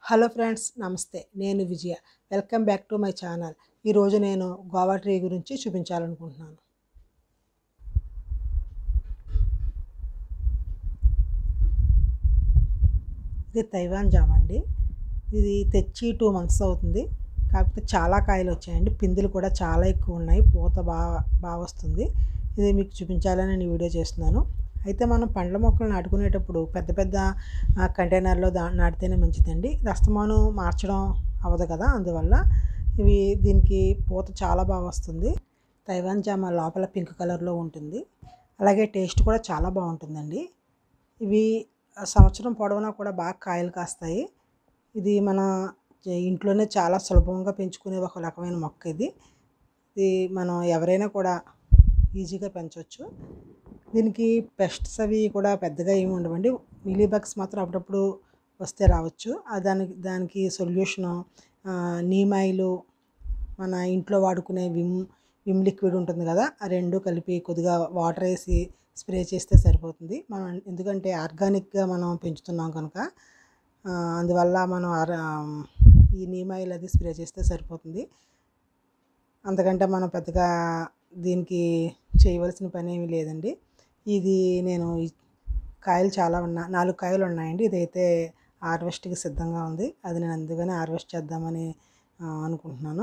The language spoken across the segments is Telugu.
హలో ఫ్రెండ్స్ నమస్తే నేను Vijaya welcome back to my channel ఈరోజు నేను గోవా ట్రీ గురించి చూపించాలనుకుంటున్నాను ఇది తైవాన్ జామ అండి ఇది తెచ్చి టూ మంత్స్ అవుతుంది కాకపోతే చాలా కాయలు వచ్చాయండి పిందులు కూడా చాలా ఎక్కువ ఉన్నాయి పూత బాగా బాగా వస్తుంది ఇది మీకు చూపించాలని నేను ఈ వీడియో చేస్తున్నాను అయితే మనం పండ్ల మొక్కలు నాటుకునేటప్పుడు పెద్ద పెద్ద ఆ, కంటైనర్లో దా నాటితేనే మంచిదండి రస్తమాను మార్చడం అవ్వదు కదా అందువల్ల ఇవి దీనికి పూత చాలా బాగా వస్తుంది తైవాన్ జామ లోపల పింక్ కలర్లో ఉంటుంది అలాగే టేస్ట్ కూడా చాలా బాగుంటుందండి ఇవి సంవత్సరం పొడవునా కూడా బాగా కాయలు కాస్తాయి ఇది మన జ- ఇంట్లోనే చాలా సులభంగా పెంచుకునే ఒక రకమైన మొక్క ఇది ఇది మనం ఎవరైనా కూడా ఈజీగా పెంచవచ్చు దీనికి పెస్ట్స్ అవి కూడా పెద్దగా ఏమి ఉండవండి మిలీ బగ్స్ మాత్రం అప్పుడప్పుడు వస్తే రావచ్చు ఆ దానికి దానికి సొల్యూషను నీమ్ ఆయిల్ మన ఇంట్లో వాడుకునే విమ్ విమ్ లిక్విడ్ ఉంటుంది కదా ఆ రెండు కలిపి కొద్దిగా వాటర్ వేసి స్ప్రే చేస్తే సరిపోతుంది మనం ఎందుకంటే ఆర్గానిక్గా మనం పెంచుతున్నాం కనుక ఆ, అందువల్ల మనం ఆర్- ఆ, ఈ నీమ్ ఆయిల్ అది స్ప్రే చేస్తే సరిపోతుంది అంతకంటే మనం పెద్దగా దీనికి చేయవలసిన పని ఏమీ లేదండి ఇది నేను ఈ కాయలు చాలా ఉన్నా నాలుగు కాయలు ఉన్నాయండి ఇదైతే హార్వెస్ట్కి సిద్ధంగా ఉంది అది నేను అందుకని హార్వెస్ట్ చేద్దామని ఆ, అనుకుంటున్నాను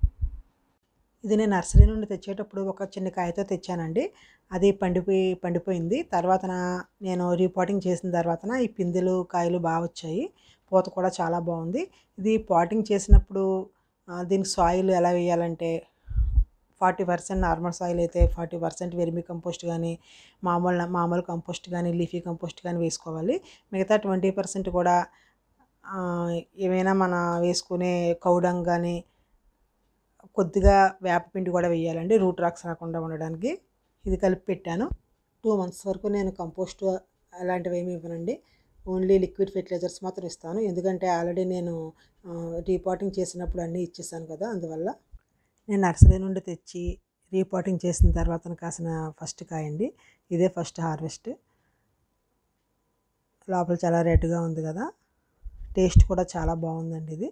ఇది నేను నర్సరీ నుండి తెచ్చేటప్పుడు ఒక చిన్న కాయతో తెచ్చానండి అది పండిపోయి పండిపోయింది తర్వాత నా- నేను రీపాటింగ్ చేసిన తర్వాత ఈ పిందెలు కాయలు బాగా వచ్చాయి పూత కూడా చాలా బాగుంది ఇది పాటింగ్ చేసినప్పుడు ఆ, దీనికి సాయిల్ ఎలా వేయాలంటే ఫార్టీ పర్సెంట్ నార్మల్ సాయిల్ అయితే ఫార్టీ పర్సెంట్ వెర్మి కంపోస్ట్ కానీ మామూలు మామూలు కంపోస్ట్ కానీ లీఫీ కంపోస్ట్ కానీ వేసుకోవాలి మిగతా ట్వంటీ పర్సెంట్ కూడా ఆ, ఏమైనా మన వేసుకునే కౌడంగ్ కానీ కొద్దిగా వేపపిండి కూడా వేయాలండి రూట్ రాక్స్ రాకుండా ఉండడానికి ఇది కలిపి పెట్టాను టూ మంత్స్ వరకు నేను కంపోస్ట్ అలాంటివి ఏమి ఇవ్వనండి ఓన్లీ లిక్విడ్ ఫెర్టిలైజర్స్ మాత్రం ఇస్తాను ఎందుకంటే ఆల్రెడీ నేను రీపాటింగ్ చేసినప్పుడు అన్నీ ఇచ్చేసాను కదా అందువల్ల నేను నర్సరీ నుండి తెచ్చి రీపాటింగ్ చేసిన తర్వాత కాసిన ఫస్ట్ కాయ అండి ఇదే ఫస్ట్ హార్వెస్ట్ లోపల చాలా రెడ్గా ఉంది కదా టేస్ట్ కూడా చాలా బాగుందండి ఇది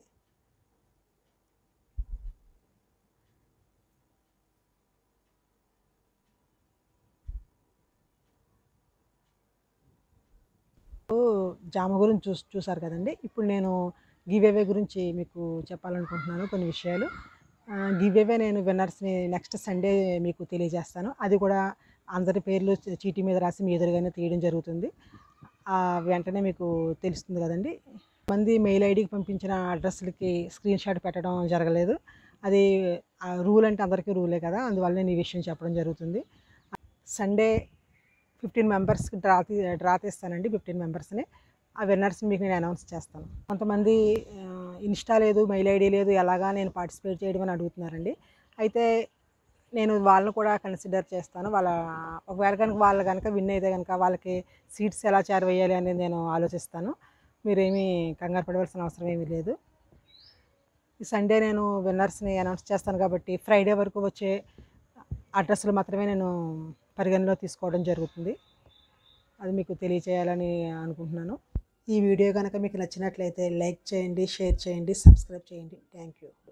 జామ గురించి చూ చూసారు కదండి ఇప్పుడు నేను గివేవే గురించి మీకు చెప్పాలనుకుంటున్నాను కొన్ని విషయాలు గివేవే నేను విన్నర్స్ని నెక్స్ట్ సండే మీకు తెలియజేస్తాను అది కూడా అందరి పేర్లు చీ- చీటీ మీద రాసి మీ ఎదురుగానే తీయడం జరుగుతుంది ఆ వెంటనే మీకు తెలుస్తుంది కదండి మంది మెయిల్ ఐడికి పంపించిన అడ్రస్లకి స్క్రీన్ షాట్ పెట్టడం జరగలేదు అది ఆ రూల్ అంటే అందరికీ రూలే కదా అందువల్ల నేను ఈ విషయం చెప్పడం జరుగుతుంది సండే ఫిఫ్టీన్ మెంబర్స్కి డ్రా తీ డ్రా తీస్తానండి ఫిఫ్టీన్ మెంబర్స్ని ఆ విన్నర్స్ని మీకు నేను అనౌన్స్ చేస్తాను కొంతమంది ఆ, ఇన్స్టా లేదు మెయిల్ ఐడి లేదు ఎలాగా నేను పార్టిసిపేట్ చేయడం అని అడుగుతున్నారండి అయితే నేను వాళ్ళని కూడా కన్సిడర్ చేస్తాను వాళ్ళ ఒకవేళ కనుక వాళ్ళు కనుక విన్ అయితే కనుక వాళ్ళకి సీట్స్ ఎలా చేరవేయాలి అనేది నేను ఆలోచిస్తాను మీరేమీ కంగారు పడవలసిన అవసరం ఏమీ లేదు ఈ సండే నేను విన్నర్స్ని అనౌన్స్ చేస్తాను కాబట్టి ఫ్రైడే వరకు వచ్చే అడ్రస్లు మాత్రమే నేను పరిగణలో తీసుకోవడం జరుగుతుంది అది మీకు తెలియచేయాలని అనుకుంటున్నాను ఈ వీడియో కనుక మీకు నచ్చినట్లయితే లైక్ చేయండి షేర్ చేయండి సబ్స్క్రైబ్ చేయండి థ్యాంక్ యూ